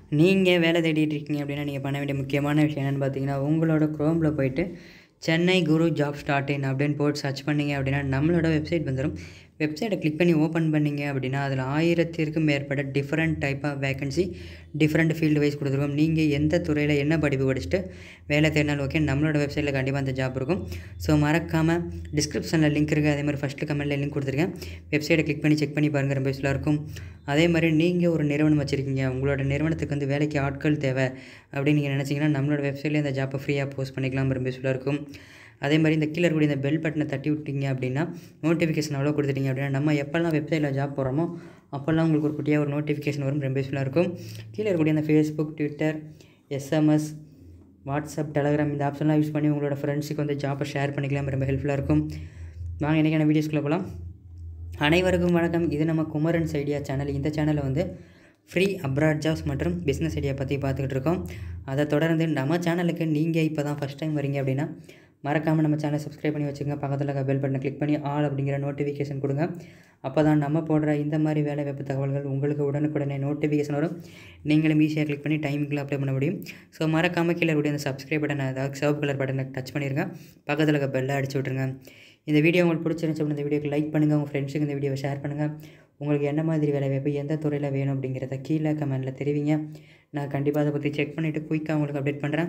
நீங்கள் வேலை தேடிட்டு இருக்கீங்க அப்படின்னா நீங்கள் பண்ண வேண்டிய முக்கியமான விஷயம் என்னென்னு பார்த்தீங்கன்னா உங்களோட க்ரோமில் போயிட்டு Chennai Guru job start in அப்படின்னு போட்டு சர்ச் பண்ணீங்க அப்படின்னா நம்மளோட வெப்சைட் வந்துடும் வெப்சைட்டை கிளிக் பண்ணி ஓப்பன் பண்ணீங்க அப்படின்னா அதில் ஆயிரத்திற்கும் மேற்பட்ட different type of vacancy different field wise கொடுத்துருக்கோம் நீங்கள் எந்த துறையில் என்ன படிப்பு படிச்சுட்டு வேலை தேடினாலும் ஓகே நம்மளோட வெப்சைட்டில் கண்டிப்பாக அந்த ஜாப் இருக்கும் ஸோ மறக்காமல் டிஸ்கிரிப்ஷனில் லிங்க் இருக்குது அதே மாதிரி ஃபஸ்ட்டு கமெண்ட்டில் லிங்க் கொடுத்துருக்கேன் வெப்சைட்டை கிளிக் பண்ணி செக் பண்ணி பாருங்கள் ரொம்ப யூஸ்ஃபுல்லாக இருக்கும் அதே மாதிரி நீங்கள் ஒரு நிறுவனம் வச்சுருக்கீங்க உங்களோட நிறுவனத்துக்கு வந்து வேலைக்கு ஆட்கள் தேவை அப்படின்னு நீங்கள் நினச்சிங்கன்னா நம்மளோட வெப்சைட்லேயே அந்த ஜாப்பை ஃப்ரீயாக போஸ்ட் பண்ணிக்கலாம் ரொம்ப யூஸ்ஃபுல்லாக இருக்கும் அதே மாதிரி இந்த கீழே இருக்கக்கூடிய இந்த பெல் பட்டனை தட்டி விட்டீங்க அப்படின்னா நோட்டிஃபிகேஷன் அவ்வளோ கொடுத்துட்டீங்க அப்படின்னா நம்ம எப்போல்லாம் வெப்சைட்டில் ஜாப் போகிறோமோ அப்போல்லாம் உங்களுக்கு ஒரு குட்டியாக ஒரு நோட்டிஃபிகேஷன் வரும் ரொம்ப யூஸ்ஃபுல்லாக இருக்கும் கீழே இருக்கக்கூடிய அந்த Facebook Twitter SMS WhatsApp Telegram இந்த ஆப்ஷன்லாம் யூஸ் பண்ணி உங்களோட ஃப்ரெண்ட்ஸுக்கு வந்து ஜாப்பை ஷேர் பண்ணிக்கலாம் ரொம்ப ஹெல்ப்ஃபுல்லாக இருக்கும் வாங்க இன்றைக்கான வீடியோஸ்குள்ளே போகலாம் அனைவருக்கும் வணக்கம் இது நம்ம குமரன்ஸ் ஐடியா சேனல் இந்த சேனலில் வந்து ஃப்ரீ அப்ராட் ஜாப்ஸ் மற்றும் பிஸ்னஸ் ஐடியா பற்றி பார்த்துக்கிட்டு இருக்கோம் அதை தொடர்ந்து நம்ம சேனலுக்கு நீங்கள் இப்போ தான் ஃபஸ்ட் டைம் வரீங்க அப்படின்னா மறக்காமல் நம்ம சேனலை சப்ஸ்கிரைப் பண்ணி வச்சுங்க பக்கத்தில் இருக்க பெல் பட்டனை கிளிக் பண்ணி ஆல் அப்படிங்கிற நோட்டிஃபிகேஷன் கொடுங்க அப்போ தான் நம்ம போடுற இந்த மாதிரி வேலை வாய்ப்பு தகவல்கள் உங்களுக்கு உடனுக்குடனே நோட்டிஃபிகேஷன் வரும் நீங்களும் ஈஸியாக கிளிக் பண்ணி டைமிங்கில் அப்ளை பண்ண முடியும் ஸோ மறக்காமல் கீழே இருக்கக்கூடிய அந்த சப்ஸ்கிரைப் பட்டனை அதாவது சிவப்பு கலர் பட்டனை டச் பண்ணிடுங்க பக்கத்தில் இருக்க பெல்லை அடிச்சு விட்ருங்க இந்த வீடியோ உங்களுக்கு பிடிச்சிருந்துச்சு அப்படின்னா இந்த வீடியோக்கு லைக் பண்ணுங்கள் உங்கள் ஃப்ரெண்ட்ஸுக்கு இந்த வீடியோவை ஷேர் பண்ணுங்கள் உங்களுக்கு என்ன மாதிரி வேலை வாய்ப்பு எந்த துறையில் வேணும் அப்படிங்கிறத கீழே கமெண்ட்டில் தெரிவிங்க நான் கண்டிப்பாக அதை பற்றி செக் பண்ணிவிட்டு குயிக்காக உங்களுக்கு அப்டேட் பண்ணுறேன்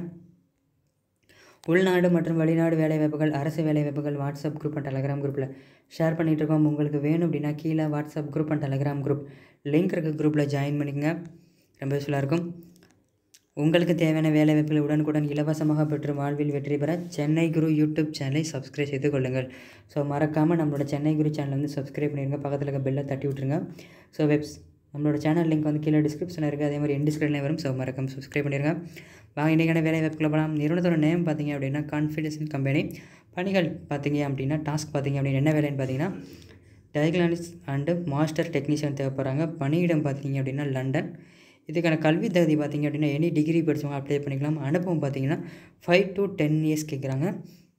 உள்நாடு மற்றும் வெளிநாடு வேலைவாய்ப்புகள் அரசு வேலைவாய்ப்புகள் வாட்ஸ்அப் குரூப் அண்ட் டெலகிராம் குரூப்பில் ஷேர் பண்ணிகிட்டு இருக்கோம் உங்களுக்கு வேணும் அப்படின்னா கீழே WhatsApp group and Telegram group link இருக்க குரூப்பில் ஜாயின் பண்ணிக்கங்க ரொம்ப யூஸ்ஃபுல்லாக இருக்கும் உங்களுக்கு தேவையான வேலைவாய்ப்புகளை உடனுக்குடன் இலவசமாக பெற்று வாழ்வில் வெற்றி பெற சென்னை குரு யூடியூப் சேனலை சப்ஸ்கிரைப் செய்து கொள்ளுங்கள் ஸோ மறக்காமல் நம்மளோட சென்னை குரு சேனல் வந்து சப்ஸ்கிரைப் பண்ணிடுங்க பக்கத்தில் இருக்க பெல்லை தட்டி விட்ருங்க ஸோ வெப்ஸ் நம்மளோட சேனல் லிங்க் வந்து கீழே டிஸ்கிரிப்ஷனில் இருக்குது அதே மாதிரி என் டிஸ்கிரிப்ஷனில் வரும் ஸோ மறக்காம சப்ஸ்கிரைப் பண்ணிடுங்க வாங்க இன்றைக்கான வேலை வாய்ப்புகளை போகலாம் நிறுவனத்தோட நேம் பார்த்தீங்க அப்படின்னா கான்ஃபிடன்ஸ் கம்பெனி பணிகள் பார்த்தீங்க அப்படின்னா டாஸ்க் பார்த்தீங்க அப்படின்னா என்ன வேலைன்னு பார்த்தீங்கன்னா டயக்னாலிஸ் அண்டு மாஸ்டர் டெக்னீஷியன் தேவைப்படுறாங்க பணியிடம் பார்த்தீங்க அப்படின்னா லண்டன் இதுக்கான கல்வி தகுதி பார்த்தீங்க அப்படின்னா எனி டிகிரி படித்தவங்க அப்ளை பண்ணிக்கலாம் அனுபவம் பார்த்தீங்கன்னா ஃபைவ் டு டென் இயர்ஸ் கேட்குறாங்க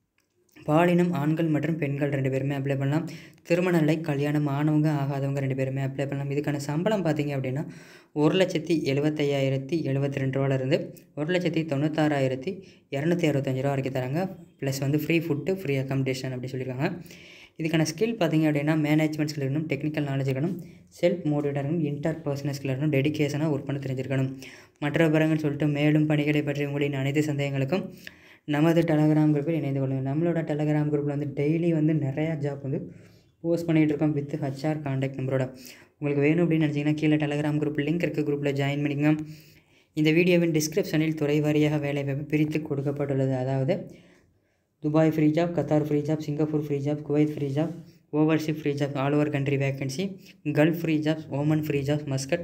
பாலினம் ஆண்கள் மற்றும் பெண்கள் ரெண்டு பேருமே அப்ளை பண்ணலாம் திருமண நிலை கல்யாணம் ஆனவங்க ஆகாதவங்க ரெண்டு பேருமே அப்ளை பண்ணலாம் இதுக்கான சம்பளம் பார்த்தீங்க அப்படின்னா ஒரு லட்சத்தி எழுபத்தையாயிரத்தி எழுபத்தி ரெண்டு ரூபாலேருந்து ஒரு லட்சத்தி தொண்ணூத்தாறாயிரத்தி இரநூத்தி அறுபத்தஞ்சு ரூபா வரைக்கும் தராங்க ப்ளஸ் வந்து ஃப்ரீ ஃபுட்டு ஃப்ரீ அக்காமடேஷன் அப்படி சொல்லியிருக்காங்க இதுக்கான ஸ்கில் பார்த்திங்க அப்படின்னா மேனேஜ்மெண்ட் ஸ்கில் இருக்கணும் டெக்னிக்கல் நாலேஜ் இருக்கணும் செல்ஃப் மோட்டிவேட்டாக இருக்கணும் இன்டர் பர்சனல் ஸ்கில் இருக்கணும் டெடிக்கேஷனாக ஒர்க் பண்ண தெரிஞ்சிருக்கணும் மற்ற விவரங்கள் சொல்லிட்டு மேலும் பணிகளை பற்றி உங்களின் அனைத்து சந்தேகங்களுக்கும் நமது டெலகிராம் குரூப்பில் இணைந்து கொள்ளுங்கள் நம்மளோட டெலகிராம் குரூப்பில் வந்து டெய்லி வந்து நிறையா ஜாப் வந்து போஸ்ட் பண்ணிகிட்டு இருக்கோம் வித் ஹச்ஆர் காண்டாக்ட் நம்பரோட உங்களுக்கு வேணும் அப்படின்னு நினச்சிங்கன்னா கீழே டெலகிராம் குரூப் லிங்க் இருக்க குரூப்பில் ஜாயின் பண்ணிக்கங்க இந்த வீடியோவின் டிஸ்கிரிப்ஷனில் துறை வாரியாக வேலை வாய்ப்பு பிரித்து கொடுக்கப்பட்டுள்ளது அதாவது Dubai free job Qatar free job Singapore free job Kuwait free job ஓவர்ஷிப் free job all over country vacancy Gulf free jobs Oman free job Muscat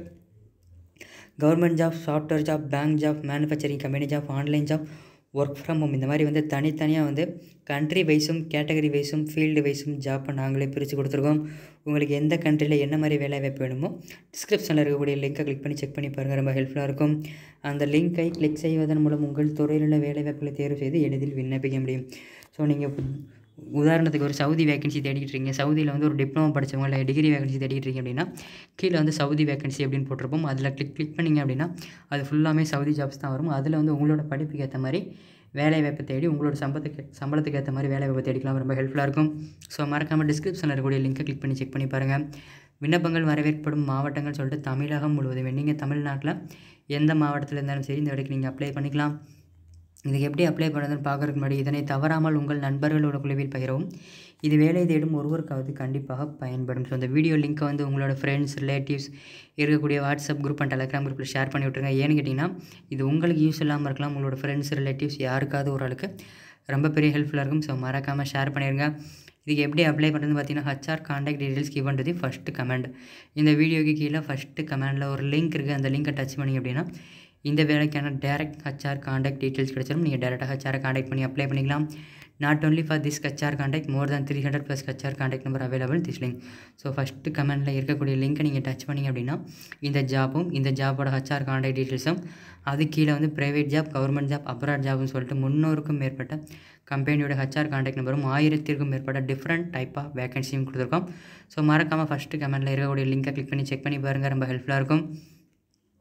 government job software job bank job manufacturing company job online job work from home இந்த மாதிரி வந்து தனித்தனியாக வந்து country வைஸும் category வைஸும் field வைஸும் ஜாப்பை நாங்களே பிரித்து கொடுத்துருக்கோம் உங்களுக்கு எந்த கண்ட்ரியில் என்ன மாதிரி வேலை வாய்ப்பு வேணுமோ டிஸ்கிரிப்ஷனில் இருக்கக்கூடிய லிங்க்கை கிளிக் பண்ணி செக் பண்ணி பாருங்கள் ரொம்ப ஹெல்ப்ஃபுல்லாக இருக்கும் அந்த லிங்க்கை கிளிக் செய்வதன் மூலம் உங்கள் துறையில் உள்ள வேலை வாய்ப்புகளை தேர்வு செய்து எளிதில் விண்ணப்பிக்க முடியும் ஸோ நீங்கள் உதாரணத்துக்கு ஒரு சவுதி வேகன்சி தேடிட்டு இருக்கீங்க சவுதியில் வந்து ஒரு டிப்ளமோ படித்தவங்க இல்லை டிகிரி வேகன்சி தேடிட்டு இருக்கீங்க அப்படின்னா கீழே வந்து சவுதி வேகன்சி அப்படின்னு போட்டிருப்போம் அதில் கிளிக் கிளிக் பண்ணிங்க அப்படின்னா அது ஃபுல்லாமே சவுதி ஜாப்ஸ் தான் வரும் அதில் வந்து உங்களோட படிப்புக்கு ஏற்ற மாதிரி வேலை வாய்ப்பை தேடி உங்களோட சம்பளத்துக்கு சம்பளத்துக்கு ஏற்ற மாதிரி வேலை வாய்ப்பை தேடிக்கலாம் ரொம்ப ஹெல்ப்ஃபுல்லாக இருக்கும் ஸோ மறக்காமல் டிஸ்கிரிப்ஷனில் இருக்கக்கூடிய லிங்க்கை கிளிக் பண்ணி செக் பண்ணி பாருங்கள் விண்ணப்பங்கள் வரவேற்படும் மாவட்டங்கள் சொல்லிட்டு தமிழகம் முழுவதும் நீங்கள் தமிழ்நாட்டில் எந்த மாவட்டத்தில் இருந்தாலும் சரி இந்த வரைக்கும் நீங்கள் அப்ளை பண்ணிக்கலாம் இதுக்கு எப்படி அப்ளை பண்ணுறதுன்னு பார்க்குறதுக்கு முன்னாடி இதனை தவறாமல் உங்கள் நண்பர்களோட குழுவில் பகிரவும் இது வேலை தேடும் ஒருவருக்காவது கண்டிப்பாக பயன்படும் ஸோ அந்த வீடியோ லிங்க்கை வந்து உங்களோட ஃப்ரெண்ட்ஸ் ரிலேட்டிவ்ஸ் இருக்கக்கூடிய வாட்ஸ்அப் குரூப் அண்ட் டெலகிராம் குரூப்பில் ஷேர் பண்ணி விட்ருங்க ஏன்னு கேட்டிங்கன்னா இது உங்களுக்கு யூஸ் இல்லாமல் இருக்கலாம் உங்களோட ஃப்ரெண்ட்ஸ் ரிலேட்டிவ்ஸ் யாருக்காவது ஒரு ஆளுக்கு ரொம்ப பெரிய ஹெல்ப்ஃபுல்லாக இருக்கும் ஸோ மறக்காமல் ஷேர் பண்ணிடுங்க இதுக்கு எப்படி அப்ளை பண்ணுறதுன்னு பார்த்தீங்கன்னா HR contact details given to the first comment இந்த வீடியோக்கு கீழே ஃபஸ்ட்டு கமெண்டில் ஒரு லிங்க் இருக்குது அந்த லிங்கை டச் பண்ணி அப்படின்னா இந்த வேலைக்கான டேரக்ட் ஹச்ஆர் காண்டாக்ட் டீட்டெயில்ஸ் கிடச்சிடும் நீங்கள் டேரெக்டாக ஹச்ஆரை காண்டாக்ட் பண்ணி அப்ளை பண்ணிக்கலாம் not only for this HR contact more than three hundred plus HR contact number available this link so first கமெண்டில் இருக்கக்கூடிய லிங்க்கை நீங்கள் டச் பண்ணிங்க அப்படின்னா இந்த ஜாப்பும் இந்த ஜாப்போட ஹச்ஆர் காண்டாக்ட் டீட்டெயில்ஸும் அது கீழே வந்து private job government job abroad ஜாப்னு சொல்லிட்டு முன்னூறுக்கும் மேற்பட்ட கம்பெனியோட ஹச்ஆர் காண்டாக்ட் நம்பரும் ஆயிரத்திற்கும் மேற்பட்ட டிஃப்ரெண்ட் டைப் ஆஃப் வேகன்சியும் கொடுத்துருக்கோம் ஸோ மறக்காமல் ஃபஸ்ட்டு கமெண்டில் இருக்கக்கூடிய லிங்கை கிளிக் பண்ணி செக் பண்ணி பாருங்கள் ரொம்ப ஹெல்ப்ஃபுல்லாக இருக்கும்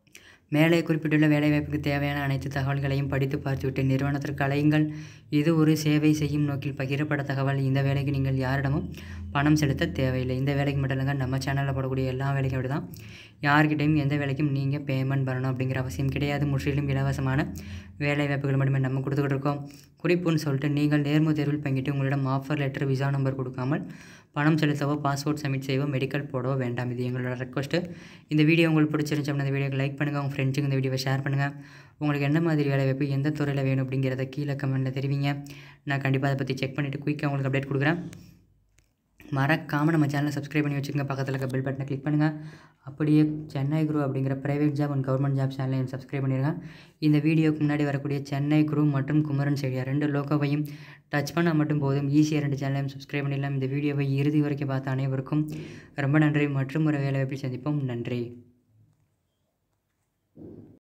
மேலே குறிப்பிட்டுள்ள வேலைவாய்ப்புக்கு தேவையான அனைத்து தகவல்களையும் படித்து பார்த்துவிட்டு நிறுவனத்திற்கு அலையுங்கள் இது ஒரு சேவை செய்யும் நோக்கில் பகிரப்பட்ட தகவல் இந்த வேலைக்கு நீங்கள் யாரிடமும் பணம் செலுத்த தேவையில்லை இந்த வேலைக்கு மட்டும் இல்லைங்க நம்ம சேனலில் போடக்கூடிய எல்லா வேலைக்கும் அப்படி தான் யார்கிட்டையும் எந்த வேலைக்கும் நீங்கள் பேமெண்ட் பண்ணணும் அப்படிங்கிற அவசியம் கிடையாது முற்றிலும் இலவசமான வேலை வாய்ப்புகள் மட்டுமே நம்ம கொடுத்துக்கிட்டு இருக்கோம் குறிப்புன்னு சொல்லிட்டு நீங்கள் நேர்மு தேர்வில் பங்கிட்டு உங்களிடம் ஆஃபர் லெட்டர் விசா நம்பர் கொடுக்காமல் பணம் செலுத்தவோ பாஸ்போர்ட் சப்மிட் செய்யவோ மெடிக்கல் போடவோ வேண்டாம் இது எங்களோட ரெக்வஸ்ட்டு இந்த வீடியோ உங்களுக்கு பிடிச்சிருந்துச்சு அப்படின்னா இந்த வீடியோக்கு லைக் பண்ணுங்கள் உங்கள் ஃப்ரெண்ட்ஸுக்கு இந்த வீடியோவை ஷேர் பண்ணுங்கள் உங்களுக்கு எந்த மாதிரி வேலை வாய்ப்பு எந்த துறையில் வேணும் அப்படிங்கிறத கீழே கமெண்ட்டில் தெரிவிங்க நான் கண்டிப்பாக அதை பற்றி செக் பண்ணிவிட்டு குயிக்காக உங்களுக்கு அப்டேட் கொடுக்குறேன் மறக்காமல் நம்ம சேனலை சப்ஸ்கிரைப் பண்ணி வச்சுக்கோங்க பக்கத்தில் இருக்க பெல் பட்டனை கிளிக் பண்ணுங்கள் அப்படியே சென்னை குரு அப்படிங்கிற private job and government job சேனலையும் சப்ஸ்கிரைப் பண்ணிடுங்க இந்த வீடியோக்கு முன்னாடி வரக்கூடிய சென்னை குரு மற்றும் குமரன் செடியா ரெண்டு லோகோவையும் டச் பண்ணால் மட்டும் போதும் ஈஸியாக ரெண்டு சேனலையும் சப்ஸ்கிரைப் பண்ணிடலாம் இந்த வீடியோவை இறுதி வரைக்கும் பார்த்த அனைவருக்கும் ரொம்ப நன்றி மற்றும் ஒரு வேலை வாய்ப்பில் சந்திப்போம் நன்றி